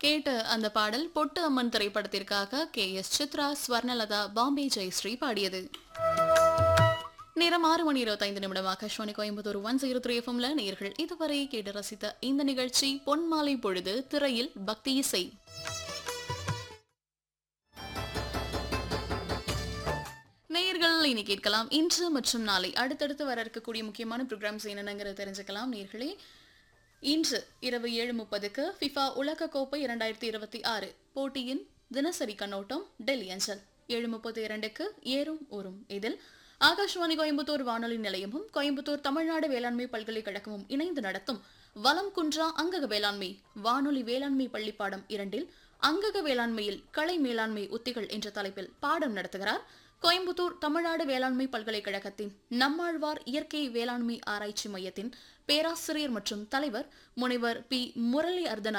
கேட்ட அந்த பாடல் பொட்டு அம்மன் திரைப்படத்திற்காக கே எஸ் சித்ரா ஸ்வர்ணலதா பாம்பே ஜெயஸ்ரீ பாடியது நேரம் ஆறு மணி இருபத்தைந்து நிமிடம் Akashvani Coimbatore one zero three எஃப்எம்ல நேர்கள் இதுவரை கேட்டு ரசித்த இந்த நிகழ்ச்சி பொன்மாலை பொழுது திரையில் பக்தி இசை நேயர்கள் இனி கேட்கலாம் இன்று மற்றும் நாளை அடுத்தடுத்து வர இருக்கக்கூடிய முக்கியமான ப்ரோக்ராம்ஸ் என்னென்னங்கிறத தெரிஞ்சுக்கலாம் நேர்களே இன்று இரவு ஏழு முப்பதுக்கு ஃபிஃபா உலக கோப்பை இரண்டாயிரத்தி இருபத்தி ஆறு போட்டியின் தினசரி கண்ணோட்டம் டெல்லி அஞ்சல் ஏழு முப்பத்தி இரண்டுக்கு ஏறும் ஊரும் இதில் ஆகாஷ்வாணி கோயம்புத்தூர் வானொலி நிலையமும் கோயம்புத்தூர் தமிழ்நாடு வேளாண்மை பல்கலைக்கழகமும் இணைந்து நடத்தும் வலம் குன்றா அங்கக வேளாண்மை வானொலி வேளாண்மை பள்ளிப்பாடம் இரண்டில் அங்கக வேளாண்மையில் களை மேலாண்மை உத்திகள் என்ற தலைப்பில் பாடம் நடத்துகிறார் கோயம்புத்தூர் தமிழ்நாடு வேளாண்மை பல்கலைக்கழகத்தின் நம்மாழ்வார் இயற்கை வேளாண்மை ஆராய்ச்சி மையத்தின் பேராசிரியர் மற்றும் தலைவர் முனைவர் பி முரளி அர்தனா